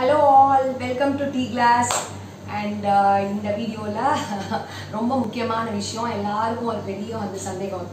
hello all welcome to the class and இந்த வீடியோவில் ரொம்ப முக்கியமான விஷயம் எல்லாருக்கும் ஒரு பெரிய வந்து சந்தேகம்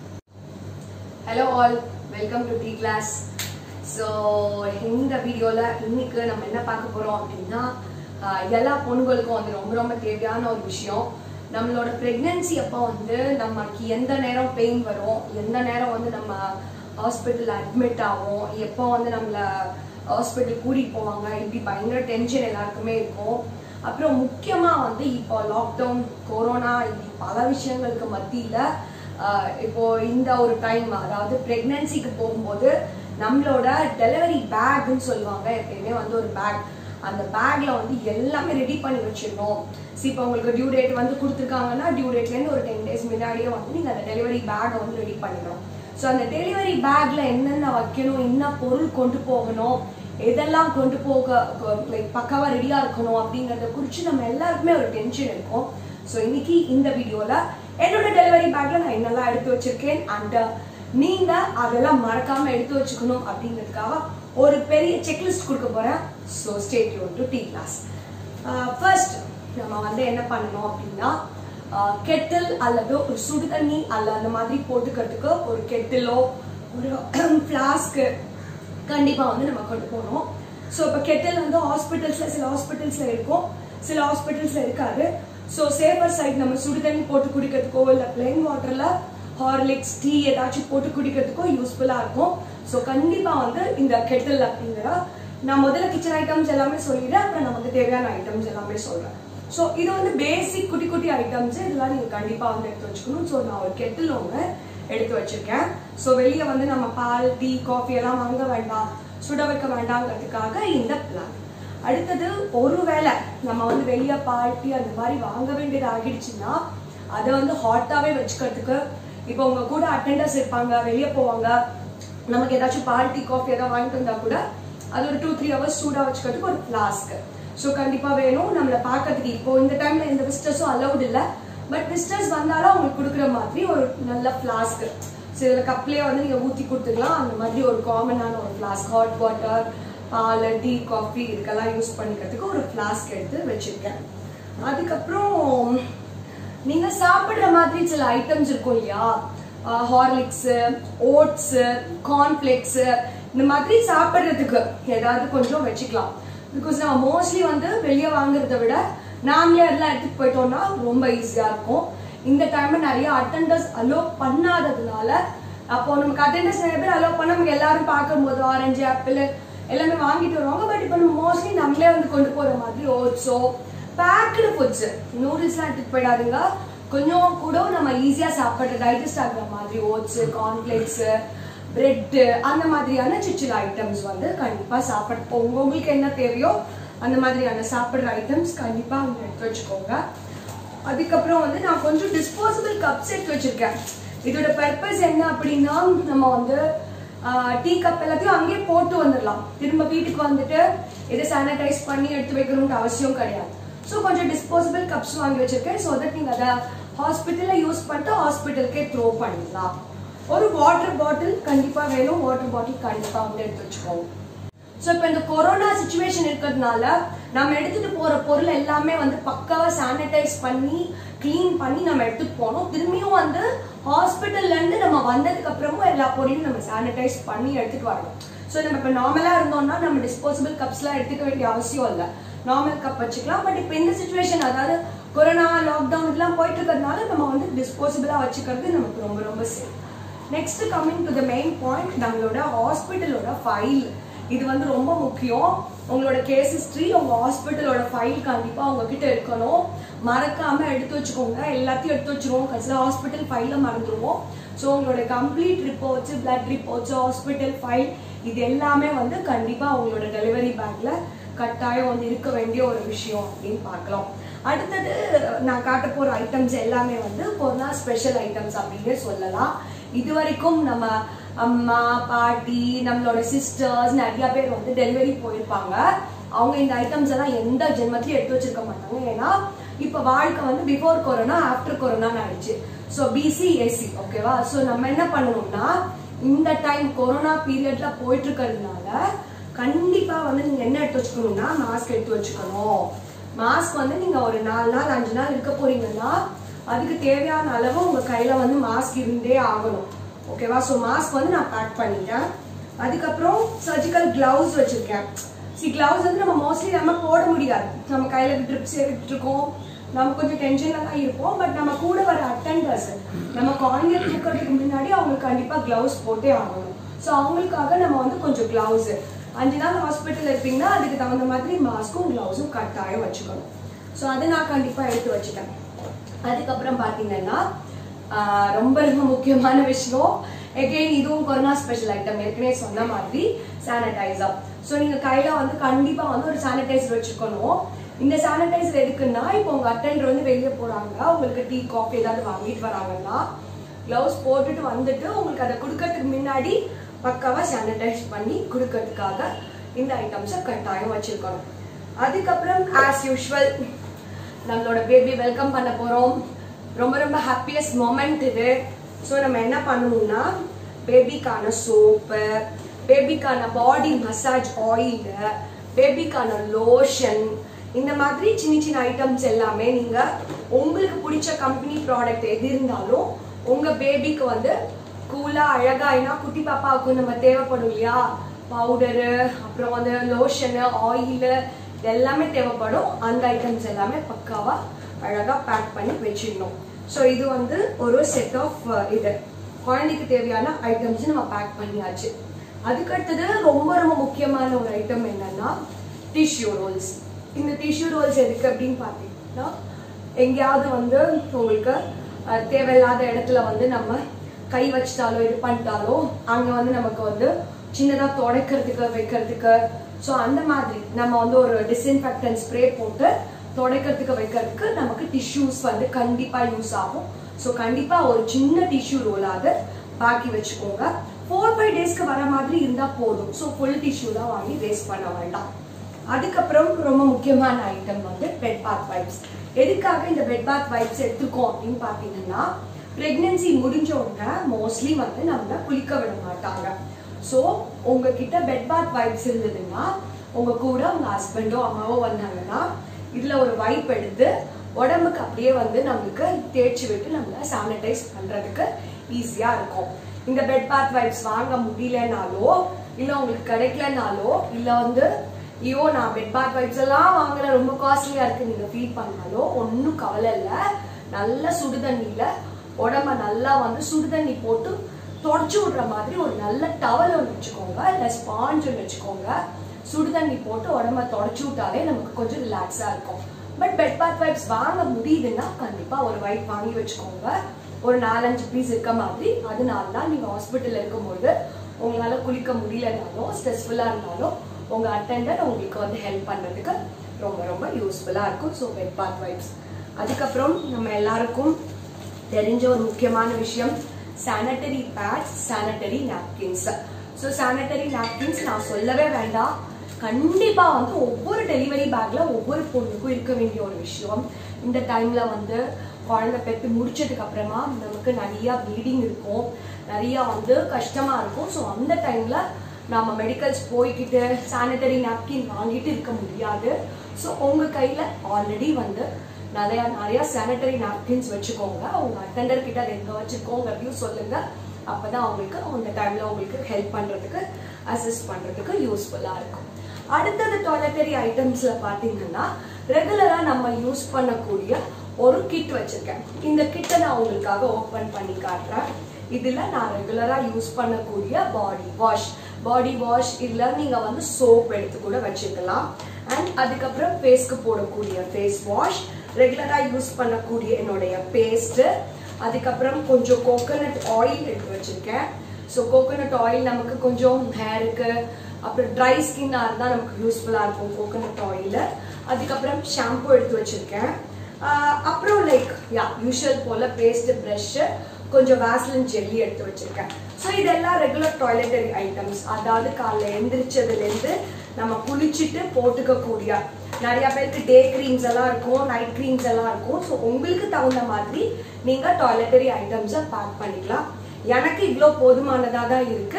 hello all welcome to the class so இந்த வீடியோவில் இன்னைக்கு நம்ம என்ன பார்க்க போகிறோம் அப்படின்னா ஆஹ், எல்லா பொண்ணுங்களுக்கும் வந்து ரொம்ப ரொம்ப தேவையான ஒரு விஷயம் நம்மளோட ப்ரெக்னென்சி அப்போ வந்து நமக்கு எந்த நேரம் பெயின் வரும் எந்த நேரம் வந்து நம்ம ஹாஸ்பிட்டல் அட்மிட் ஆகும் எப்போ வந்து நம்மளை ஹாஸ்பிட்டல் கூட்டிகிட்டு போவாங்க இப்படி பயங்கர டென்ஷன் எல்லாருக்குமே இருக்கும் அப்புறம் முக்கியமாக வந்து இப்போ லாக்டவுன் கொரோனா இப்படி பல விஷயங்களுக்கு மத்தியில் ஆஹ் இப்போ இந்த ஒரு டைம் அதாவது பிரெக்னன்சிக்கு போகும்போது நம்மளோட டெலிவரி பேக்னு சொல்லுவாங்க எப்பயுமே வந்து ஒரு பேக் அந்த பேக்ல வந்து எல்லாமே ரெடி பண்ணி வச்சிடணும் ஸோ இப்போ உங்களுக்கு டியூ டேட் வந்து கொடுத்துருக்காங்கன்னா டியூ டேட்லேருந்து ஒரு டென் டேஸ் முன்னாடியே வந்து நீங்கள் அந்த டெலிவரி பேக்கை வந்து ரெடி பண்ணிடணும் ஸோ அந்த டெலிவரி பேக்ல என்னென்ன வைக்கணும் என்ன பொருள் கொண்டு போகணும் எதெல்லாம் கொண்டு போக லைக் பக்காவா ரெடியா இருக்கணும் அப்படிங்கறத குறித்து நம்ம எல்லாருக்குமே ஒரு டென்ஷன் இருக்கும் ஸோ இன்னைக்கு இந்த வீடியோல என்னோட டெலிவரி பேக்ல நான் என்னெல்லாம் எடுத்து வச்சிருக்கேன் அண்ட் நீங்க அதெல்லாம் மறக்காம எடுத்து வச்சுக்கணும் அப்படிங்கிறதுக்காக ஒரு பெரிய செக்லிஸ்ட் கொடுக்க போறேன் ஸோ ஸ்டேட் யூ டு டீ கிளாஸ் ஃபர்ஸ்ட் நம்ம வந்து என்ன பண்ணணும் அப்படின்னா கெட்டில் அல்லது ஒரு சுடு தண்ணி அல்ல அந்த மாதிரி போட்டுக்கிறதுக்கு ஒரு கெட்டிலோ ஒரு ஃப்ளாஸ்க்கு கண்டிப்பா வந்து நம்ம கொண்டு போகணும் ஸோ இப்போ கெட்டில் வந்து ஹாஸ்பிட்டல்ஸ்ல சில ஹாஸ்பிட்டல்ஸ்ல இருக்கும் சில ஹாஸ்பிட்டல்ஸ்ல இருக்காது ஸோ சேஃபர் சைட் நம்ம சுடு தண்ணி போட்டு குடிக்கிறதுக்கோ இல்லை பிளெயின் வாட்டர்ல ஹார்லிக்ஸ் டீ ஏதாச்சும் போட்டு குடிக்கிறதுக்கோ யூஸ்ஃபுல்லா இருக்கும் ஸோ கண்டிப்பா வந்து இந்த கெட்டில் அப்படிங்கிற நான் முதல்ல கிச்சன் ஐட்டம்ஸ் எல்லாமே சொல்லிடுறேன் அப்புறம் நமக்கு தேவையான ஐட்டம்ஸ் எல்லாமே சொல்றேன் ஸோ இது வந்து பேசிக் குட்டி குட்டி ஐட்டம்ஸ் இதெல்லாம் நீங்க கண்டிப்பா வந்து எடுத்து வச்சுக்கணும் ஸோ நான் ஒரு கெட்டில் ஒன்று எடுத்து வச்சிருக்கேன் ஸோ வெளியே வந்து நம்ம பால் டீ காஃபி எல்லாம் வாங்க வேண்டாம் சுட வைக்க வேண்டாங்கிறதுக்காக இந்த பிளான் அடுத்தது ஒருவேளை நம்ம வந்து வெளியே பால் டீ அந்த மாதிரி வாங்க வேண்டியது ஆகிடுச்சுன்னா அதை வந்து ஹாட்டாவே வச்சுக்கிறதுக்கு இப்போ உங்க கூட அட்டெண்டர்ஸ் இருப்பாங்க வெளியே போவாங்க நமக்கு ஏதாச்சும் பால் டீ காஃபி ஏதாவது வாங்கிட்டு வந்தா கூட அது ஒரு டூ த்ரீ ஹவர்ஸ் சூடாக வச்சுக்கிறதுக்கு ஒரு ஃப்ளாஸ்க் ஸோ கண்டிப்பாக வேணும் நம்மளை பார்க்கறதுக்கு இப்போ இந்த டைம்ல எந்த விசிட்டர்ஸும் அலௌட் இல்லை பட் விசிட்டர்ஸ் வந்தாலும் அவங்களுக்கு கொடுக்குற மாதிரி ஒரு நல்ல ஃப்ளாஸ்க் ஸோ இதில் கப்லேயே வந்து நீங்கள் ஊற்றி கொடுத்துக்கலாம் அந்த மாதிரி ஒரு காமனான ஒரு ஃப்ளாஸ்க் ஹாட் வாட்டர் பால் டீ காஃபி இதுக்கெல்லாம் யூஸ் பண்ணிக்கிறதுக்கு ஒரு ஃப்ளாஸ்க் எடுத்து வச்சிருக்கேன் அதுக்கப்புறம் நீங்க சாப்பிடுற மாதிரி சில ஐட்டம்ஸ் இருக்கும் இல்லையா ஹார்லிக்ஸ் ஓட்ஸ் கார்ன்ஃபிளேக்ஸ் இந்த மாதிரி சாப்பிடுறதுக்கு ஏதாவது கொஞ்சம் வச்சுக்கலாம் பிகாஸ் நம்ம மோஸ்ட்லி வந்து வெளியே வாங்குறத விட நாமளே அதெல்லாம் எடுத்துட்டு போயிட்டோம்னா ரொம்ப ஈஸியா இருக்கும் இந்த டைம்ல நிறைய அட்டெண்டர்ஸ் அலோ பண்ணாததுனால அப்போ நமக்கு அட்டெண்டர்ஸ் நிறைய பேர் அலோ பண்ண நமக்கு எல்லாரும் பார்க்கும்போது ஆரஞ்சு ஆப்பிள் எல்லாமே வாங்கிட்டு வருவாங்க பட் இப்போ நம்ம மோஸ்ட்லி நம்மளே வந்து கொண்டு போற மாதிரி ஓட்ஸோ பேக்டு ஃபுட்ஸ் நூடுல்ஸ்லாம் எடுத்துட்டு போயிடாதுங்க கொஞ்சம் கூட நம்ம ஈஸியா சாப்பிட்ற டைஜஸ்ட் ஆகுற மாதிரி ஓட்ஸ் கார்ன்ஃபிளேக்ஸ் பிரெட் அந்த மாதிரியான சிச்சில் ஐட்டம்ஸ் வந்து கண்டிப்பா சாப்பிட உங்க உங்களுக்கு என்ன தேவையோ அந்த மாதிரியான சாப்பிடுற ஐட்டம்ஸ் கண்டிப்பா அவங்க எடுத்து வச்சுக்கோங்க அதுக்கப்புறம் வந்து நான் கொஞ்சம் டிஸ்போசபிள் கப்ஸ் எடுத்து வச்சிருக்கேன் இதோட பர்பஸ் என்ன அப்படின்னா நம்ம வந்து டீ கப் எல்லாத்தையும் அங்கேயே போட்டு வந்துடலாம் திரும்ப வீட்டுக்கு வந்துட்டு இதை சானிடைஸ் பண்ணி எடுத்து வைக்கணும்னு அவசியம் கிடையாது ஸோ கொஞ்சம் டிஸ்போசபிள் கப்ஸ் வாங்கி வச்சிருக்கேன் ஸோ தட் நீங்கள் அதை ஹாஸ்பிட்டலில் யூஸ் பண்ணிட்டு ஹாஸ்பிட்டலுக்கே த்ரோ பண்ணிடலாம் ஒரு வாட்டர் பாட்டில் கண்டிப்பாக வேணும் வாட்டர் பாட்டில் கண்டிப்பாக வந்து எடுத்து வச்சுக்கோங்க ஸோ இப்போ இந்த கொரோனா சுச்சுவேஷன் இருக்கிறதுனால நம்ம எடுத்துட்டு போற பொருள் எல்லாமே வந்து பக்காவா சானிடைஸ் பண்ணி க்ளீன் பண்ணி நம்ம எடுத்துட்டு போனோம் திரும்பியும் வந்து ஹாஸ்பிட்டல்ல இருந்து நம்ம வந்ததுக்கு அப்புறமும் எல்லா பொருளையும் நம்ம சானிடைஸ் பண்ணி எடுத்துட்டு வரணும் ஸோ நம்ம இப்போ நார்மலா இருந்தோம்னா நம்ம டிஸ்போசபிள் கப்ஸ்லாம் எடுத்துக்க வேண்டிய அவசியம் இல்லை நார்மல் கப் வச்சுக்கலாம் பட் இப்போ இந்த சுச்சுவேஷன் அதாவது கொரோனா லாக்டவுன் இதெல்லாம் போயிட்டு இருக்கிறதுனால நம்ம வந்து டிஸ்போசபிளா வச்சுக்கிறது நமக்கு ரொம்ப ரொம்ப safe next coming to the main point நம்மளோட ஹாஸ்பிட்டலோட ஃபைல் இது வந்து ரொம்ப முக்கியம் உங்களோட கேஸ் ஹிஸ்ட்ரி உங்க ஹாஸ்பிட்டலோட ஃபைல் கண்டிப்பா உங்ககிட்ட இருக்கணும் மறக்காம எடுத்து வச்சுக்கோங்க எல்லாத்தையும் எடுத்து வச்சிருவோம் கடைசியில் ஹாஸ்பிட்டல் ஃபைல மறந்துடுவோம் ஸோ உங்களோட complete reports blood reports hospital file இது எல்லாமே வந்து கண்டிப்பா உங்களோட டெலிவரி பேக்ல கட்டாயம் வந்து இருக்க வேண்டிய ஒரு விஷயம் அப்படின்னு பார்க்கலாம் அடுத்தது நான் காட்ட போற ஐட்டம்ஸ் எல்லாமே வந்து கொரோனா ஸ்பெஷல் ஐட்டம்ஸ் அப்படின்னே சொல்லலாம் இது வரைக்கும் நம்ம அம்மா பாட்டி நம்மளோட சிஸ்டர்ஸ் நிறைய பேர் வந்து டெலிவரி போயிருப்பாங்க அவங்க இந்த ஐட்டம்ஸ் எல்லாம் எந்த ஜென்மத்திலயும் எடுத்து வச்சிருக்க மாட்டாங்க ஏன்னா இப்ப வாழ்க்கை வந்து பிஃபோர் கொரோனா ஆஃப்டர் கொரோனான்னு ஆயிடுச்சு ஸோ பிசி ஏசி ஓகேவா ஸோ நம்ம என்ன பண்ணணும்னா இந்த டைம் கொரோனா பீரியட்ல போயிட்டு இருக்கிறதுனால கண்டிப்பா வந்து நீங்க என்ன எடுத்து வச்சுக்கணும்னா மாஸ்க் எடுத்து வச்சுக்கணும் மாஸ்க் வந்து நீங்க ஒரு நாலு நாள் அஞ்சு நாள் இருக்க போறீங்கன்னா அதுக்கு தேவையான அளவு உங்க கையில வந்து மாஸ்க் இருந்தே ஆகணும் ஓகேவா ஸோ மாஸ்க் வந்து நான் பேக் பண்ணிட்டேன் அதுக்கப்புறம் சர்ஜிக்கல் கிளவுஸ் வச்சிருக்கேன் சி கிளவுஸ் வந்து நம்ம மோஸ்ட்லி நம்ம போட முடியாது நம்ம கையில ட்ரிப்ஸ் எடுத்துட்டு இருக்கோம் நம்ம கொஞ்சம் டென்ஷன்ல தான் இருப்போம் பட் நம்ம கூட வர அட்டெண்டர்ஸ் நம்ம குழந்தைய தூக்கிறதுக்கு முன்னாடி அவங்களுக்கு கண்டிப்பா கிளவுஸ் போட்டே ஆகணும் ஸோ அவங்களுக்காக நம்ம வந்து கொஞ்சம் கிளவுஸ் அஞ்சு நாள் ஹாஸ்பிட்டல் இருப்பீங்கன்னா அதுக்கு தகுந்த மாதிரி மாஸ்க்கும் கிளவுஸும் கட்டாயம் வச்சுக்கணும் ஸோ அதை நான் கண்டிப்பா எடுத்து வச்சுட்டேன் அதுக்கப்புறம் பார்த்தீங்கன்னா ஆஹ் ரொம்ப ரொம்ப முக்கியமான விஷயம் எகெயின் இதுவும் கொரோனா ஸ்பெஷல் ஐட்டம் ஏற்கனவே சொன்ன மாதிரி சானிடைசர் ஸோ நீங்க கையில வந்து கண்டிப்பா வந்து ஒரு சானிடைசர் வச்சுக்கணும் இந்த சானிடைசர் எதுக்குன்னா இப்போ உங்க அட்டெண்டர் வந்து வெளியே போறாங்க உங்களுக்கு டீ காஃபி ஏதாவது வாங்கிட்டு வராங்கன்னா கிளவுஸ் போட்டுட்டு வந்துட்டு உங்களுக்கு அதை கொடுக்கறதுக்கு முன்னாடி பக்காவா சானிடைஸ் பண்ணி கொடுக்கறதுக்காக இந்த ஐட்டம்ஸை கட்டாயம் வச்சிருக்கணும் அதுக்கப்புறம் ஆஸ் யூஷுவல் நம்மளோட பேபி வெல்கம் பண்ண போறோம் ரொம்ப ரொம்ப ஹாப்பியஸ்ட் மொமெண்ட் இது ஸோ நம்ம என்ன பண்ணணும்னா பேபிக்கான சோப்பு பேபிக்கான பாடி மசாஜ் ஆயில் பேபிக்கான லோஷன் இந்த மாதிரி சின்ன சின்ன ஐட்டம்ஸ் எல்லாமே நீங்க உங்களுக்கு பிடிச்ச கம்பெனி ப்ராடக்ட் எது இருந்தாலும் உங்க பேபிக்கு வந்து கூலா அழகா ஏன்னா குட்டி பாப்பாவுக்கு நம்ம தேவைப்படும் இல்லையா பவுடரு அப்புறம் வந்து லோஷனு ஆயிலு எல்லாமே தேவைப்படும் அந்த ஐட்டம்ஸ் எல்லாமே பக்காவா அழகா பேக் பண்ணி வச்சிடணும் ஸோ இது வந்து ஒரு செட் ஆஃப் இது குழந்தைக்கு தேவையான ஐட்டம்ஸ் நம்ம பேக் பண்ணியாச்சு அதுக்கடுத்தது ரொம்ப ரொம்ப முக்கியமான ஒரு ஐட்டம் என்னன்னா டிஷ்யூ ரோல்ஸ் இந்த டிஷ்யூ ரோல்ஸ் எதுக்கு அப்படின்னு பார்த்தீங்கன்னா எங்கேயாவது வந்து உங்களுக்கு அஹ், தேவையில்லாத இடத்துல வந்து நம்ம கை வச்சிட்டாலோ இது பண்ணிட்டாலோ அங்க வந்து நமக்கு வந்து சின்னதா துடைக்கிறதுக்கு வைக்கிறதுக்கு ஸோ அந்த மாதிரி நம்ம வந்து ஒரு டிஸ்இன்ஃபெக்டன் ஸ்ப்ரே போட்டு துடைக்கிறதுக்கு வைக்கிறதுக்கு நமக்கு டிஷ்யூஸ் வந்து கண்டிப்பா யூஸ் ஆகும் ஸோ கண்டிப்பா ஒரு சின்ன டிஷ்யூ ரோலாவது பாக்கி வச்சுக்கோங்க ஃபோர் ஃபைவ் டேஸ்க்கு வர மாதிரி இருந்தா போதும் ஸோ ஃபுல் டிஷ்யூ தான் வாங்கி வேஸ்ட் பண்ண வேண்டாம் அதுக்கப்புறம் ரொம்ப முக்கியமான ஐட்டம் வந்து பெட் பாத் வைப்ஸ் எதுக்காக இந்த பெட் பாத் வைப்ஸ் எடுத்துக்கோம் அப்படின்னு பார்த்தீங்கன்னா பிரெக்னன்சி முடிஞ்ச உடனே மோஸ்ட்லி வந்து நம்மள குளிக்க விட மாட்டாங்க ஸோ உங்ககிட்ட பெட் பாத் வைப்ஸ் இருந்ததுன்னா உங்க கூட உங்க ஹஸ்பண்டோ அம்மாவோ வந்தாங்கன்னா இதுல ஒரு வைப் எடுத்து உடம்புக்கு அப்படியே வந்து நம்மளுக்கு தேய்ச்சி விட்டு நம்மள சானிடைஸ் பண்றதுக்கு ஈஸியா இருக்கும் இந்த பெட் பாத் வைப்ஸ் வாங்க முடியலனாலோ இல்ல உங்களுக்கு கிடைக்கலனாலோ இல்ல வந்து ஐயோ நான் பெட் பாத் வைப்ஸ் எல்லாம் வாங்கல ரொம்ப காஸ்ட்லியா இருக்கு நீங்க ஃபீல் பண்ணாலோ ஒன்றும் கவலை இல்லை நல்ல சுடு தண்ணியில உடம்ப நல்லா வந்து சுடு தண்ணி போட்டு தொடச்சு விடுற மாதிரி ஒரு நல்ல டவல் ஒன்று வச்சுக்கோங்க இல்லை ஸ்பாஞ்ச் ஒன்று வச்சுக்கோங்க சுடு தண்ணி போட்டு உடம்ப தொடச்சு விட்டாலே நமக்கு கொஞ்சம் ரிலாக்ஸா இருக்கும் பட் பெட் பாத் வைப்ஸ் வாங்க முடியுதுன்னா கண்டிப்பா ஒரு வைப் வாங்கி வச்சுக்கோங்க ஒரு நாலஞ்சு பீஸ் இருக்க மாதிரி அதனால தான் நீங்க ஹாஸ்பிட்டல் இருக்கும்போது உங்களால குளிக்க முடியலனாலும் ஸ்ட்ரெஸ்ஃபுல்லா இருந்தாலும் உங்க அட்டெண்டர் உங்களுக்கு வந்து ஹெல்ப் பண்றதுக்கு ரொம்ப ரொம்ப யூஸ்ஃபுல்லா இருக்கும் ஸோ பெட் பாத் வைப்ஸ் அதுக்கப்புறம் நம்ம எல்லாருக்கும் தெரிஞ்ச ஒரு முக்கியமான விஷயம் sanitary pads sanitary napkins so sanitary napkins நான் சொல்லவே வேண்டாம் கண்டிப்பா வந்து ஒவ்வொரு டெலிவரி பேக்ல ஒவ்வொரு பொண்ணுக்கும் இருக்க வேண்டிய ஒரு விஷயம் இந்த டைம்ல வந்து குழந்தை பெற்று முடிச்சதுக்கு அப்புறமா நமக்கு நிறைய ப்ளீடிங் இருக்கும் நிறைய வந்து கஷ்டமா இருக்கும் ஸோ அந்த டைம்ல நம்ம மெடிக்கல்ஸ் போய்கிட்டு சானிட்டரி நாப்கின் வாங்கிட்டு இருக்க முடியாது ஸோ உங்க கையில ஆல்ரெடி வந்து நிறைய நிறைய சானிட்டரி நாப்கின்ஸ் வச்சுக்கோங்க உங்க அட்டெண்டர் கிட்ட அதை எங்க வச்சிருக்கோங்கிறதையும் சொல்லுங்க அப்பதான் அவங்களுக்கு அந்த டைம்ல உங்களுக்கு ஹெல்ப் பண்றதுக்கு அசிஸ்ட் பண்றதுக்கு யூஸ்ஃபுல்லா இருக்கும் அடுத்தது டாய்லெட்டரி ஐட்டம்ஸ்ல பாத்தீங்கன்னா ரெகுலரா நம்ம யூஸ் பண்ணக்கூடிய ஒரு கிட் வச்சிருக்கேன் இந்த கிட்டை நான் உங்களுக்காக ஓபன் பண்ணி காட்டுறேன் இதுல நான் ரெகுலரா யூஸ் பண்ணக்கூடிய பாடி வாஷ் பாடி வாஷ் இல்ல நீங்க வந்து சோப் எடுத்து கூட வச்சுக்கலாம் அண்ட் அதுக்கப்புறம் ஃபேஸ்க்கு போடக்கூடிய ஃபேஸ் வாஷ் ரெகுலரா யூஸ் பண்ணக்கூடிய என்னுடைய பேஸ்ட் அதுக்கப்புறம் கொஞ்சம் கோகோனட் ஆயில் எடுத்து வச்சிருக்கேன் ஸோ கோகோனட் ஆயில் நமக்கு கொஞ்சம் ஹேருக்கு அப்புறம் ட்ரை ஸ்கின்னாக இருந்தால் நமக்கு யூஸ்ஃபுல்லாக இருக்கும் கோகோனட் ஆயில் அதுக்கப்புறம் ஷாம்பு எடுத்து வச்சிருக்கேன் ஆஹ் அப்புறம் லைக் யா யூஷுவல் போல பேஸ்ட் ப்ரஷ்ஷு கொஞ்சம் வேஸ்லின் ஜெல்லி எடுத்து வச்சிருக்கேன் ஸோ இதெல்லாம் ரெகுலர் டாய்லெட்டரி ஐட்டம்ஸ் அதாவது காலைல எந்திரிச்சதுலேருந்து நம்ம குளிச்சுட்டு போட்டுக்கக்கூடிய நிறைய பேருக்கு டே க்ரீம்ஸ் எல்லாம் இருக்கும் நைட் க்ரீம்ஸ் எல்லாம் இருக்கும் ஸோ உங்களுக்கு தகுந்த மாதிரி நீங்கள் டாய்லெட்டரி ஐட்டம்ஸை பேக் பண்ணிக்கலாம் எனக்கு இவ்வளோ போதுமானதாக தான் இருக்கு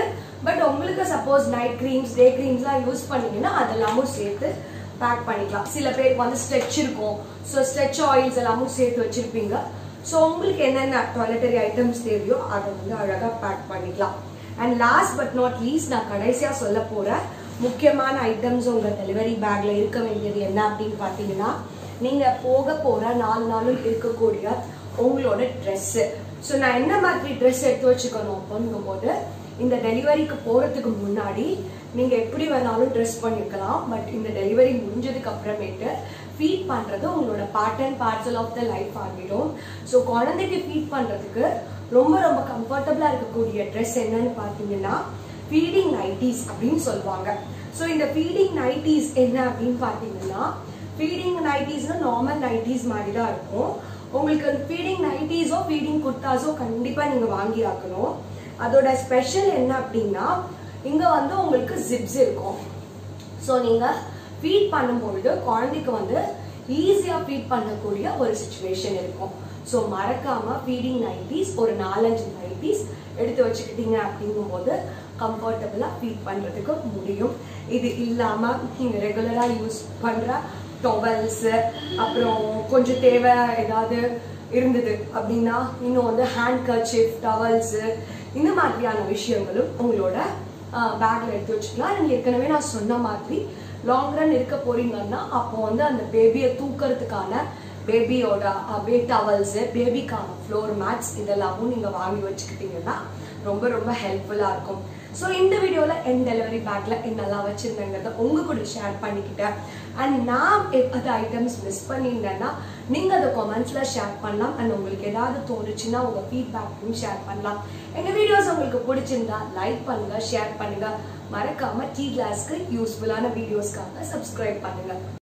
பட் உங்களுக்கு சப்போஸ் நைட் க்ரீம்ஸ் டே க்ரீம்ஸ்லாம் யூஸ் பண்ணீங்கன்னா அதெல்லாமும் சேர்த்து பேக் பண்ணிக்கலாம் சில பேருக்கு வந்து ஸ்ட்ரெச் இருக்கும் ஸோ ஸ்ட்ரெச் ஆயில்ஸ் எல்லாமும் சேர்த்து வச்சிருப்பீங்க ஸோ உங்களுக்கு என்னென்ன டாய்லெட்டரி ஐட்டம்ஸ் தேவையோ அதை வந்து அழகாக பேக் பண்ணிக்கலாம் and last but not least நான் கடைசியாக சொல்ல போகிற முக்கியமான ஐட்டம்ஸ் உங்கள் டெலிவரி பேக்கில் இருக்க வேண்டியது என்ன அப்படின்னு பார்த்தீங்கன்னா நீங்கள் போக போகிற நாலு நாளும் இருக்கக்கூடிய உங்களோட ட்ரெஸ்ஸு ஸோ நான் என்ன மாதிரி ட்ரெஸ் எடுத்து வச்சுக்கணும் அப்படிங்கும் போது இந்த டெலிவரிக்கு போகிறதுக்கு முன்னாடி நீங்கள் எப்படி வேணாலும் ட்ரெஸ் பண்ணிக்கலாம் பட் இந்த டெலிவரி முடிஞ்சதுக்கு அப்புறமேட்டு ஃபீட் பண்ணுறது உங்களோட part and parcel of the life ஆகிடும் ஸோ குழந்தைக்கு ஃபீட் பண்ணுறதுக்கு ரொம்ப ரொம்ப கம்ஃபர்டபுளாக இருக்கக்கூடிய ட்ரெஸ் என்னன்னு பார்த்தீங்கன்னா ஃபீடிங் நைட்டிஸ் அப்படின்னு சொல்லுவாங்க ஸோ இந்த ஃபீடிங் நைட்டிஸ் என்ன அப்படின்னு பார்த்தீங்கன்னா ஃபீடிங் நைட்டிஸ்னா நார்மல் நைட்டிஸ் மாதிரி தான் இருக்கும் உங்களுக்கு ஃபீடிங் நைட்டிஸோ ஃபீடிங் குர்தாஸோ கண்டிப்பாக நீங்கள் வாங்கி ஆக்கணும் அதோட ஸ்பெஷல் என்ன அப்படின்னா இங்கே வந்து உங்களுக்கு ஜிப்ஸ் இருக்கும் ஸோ நீங்கள் ஃபீட் பண்ணும்பொழுது குழந்தைக்கு வந்து ஈஸியாக ஃபீட் பண்ணக்கூடிய ஒரு சுச்சுவேஷன் இருக்கும் ஸோ மறக்காம ஃபீடிங் நைட்டிஸ் ஒரு நாலஞ்சு நைட்டிஸ் எடுத்து வச்சுக்கிட்டீங்க அப்படிங்கும்போது கம்ஃபர்டபுளாக ஃபீட் பண்ணுறதுக்கு முடியும் இது இல்லாமல் நீங்கள் ரெகுலராக யூஸ் பண்ணுற டொவல்ஸு அப்புறம் கொஞ்சம் தேவை ஏதாவது இருந்தது அப்படின்னா இன்னும் வந்து ஹேண்ட் கர்ச்சிப் டவல்ஸு இந்த மாதிரியான விஷயங்களும் உங்களோட பேக்ல எடுத்து வச்சுக்கலாம் நீங்கள் ஏற்கனவே நான் சொன்ன மாதிரி லாங் ரன் இருக்க போறீங்கன்னா அப்போ வந்து அந்த பேபியை தூக்கிறதுக்கான பேபியோட பே டவல்ஸு பேபிக்கான ஃப்ளோர் மேட்ஸ் இதெல்லாமும் நீங்கள் வாங்கி வச்சுக்கிட்டீங்கன்னா ரொம்ப ரொம்ப ஹெல்ப்ஃபுல்லாக இருக்கும் ஸோ இந்த வீடியோவில் என் டெலிவரி பேக்கில் என்னெல்லாம் வச்சுருந்தேங்கிறத உங்கள் கூட ஷேர் பண்ணிக்கிட்டேன் அண்ட் நான் அது ஐட்டம்ஸ் மிஸ் பண்ணியிருந்தேன்னா நீங்கள் அதை கமெண்ட்ஸில் ஷேர் பண்ணலாம் அண்ட் உங்களுக்கு ஏதாவது தோணுச்சுன்னா உங்கள் ஃபீட்பேக்கையும் ஷேர் பண்ணலாம் எங்கள் வீடியோஸ் உங்களுக்கு பிடிச்சிருந்தா லைக் பண்ணுங்கள் ஷேர் பண்ணுங்கள் மறக்காமல் டீ கிளாஸ்க்கு யூஸ்ஃபுல்லான வீடியோஸ்க்காக சப்ஸ்கிரைப் பண்ணுங்கள்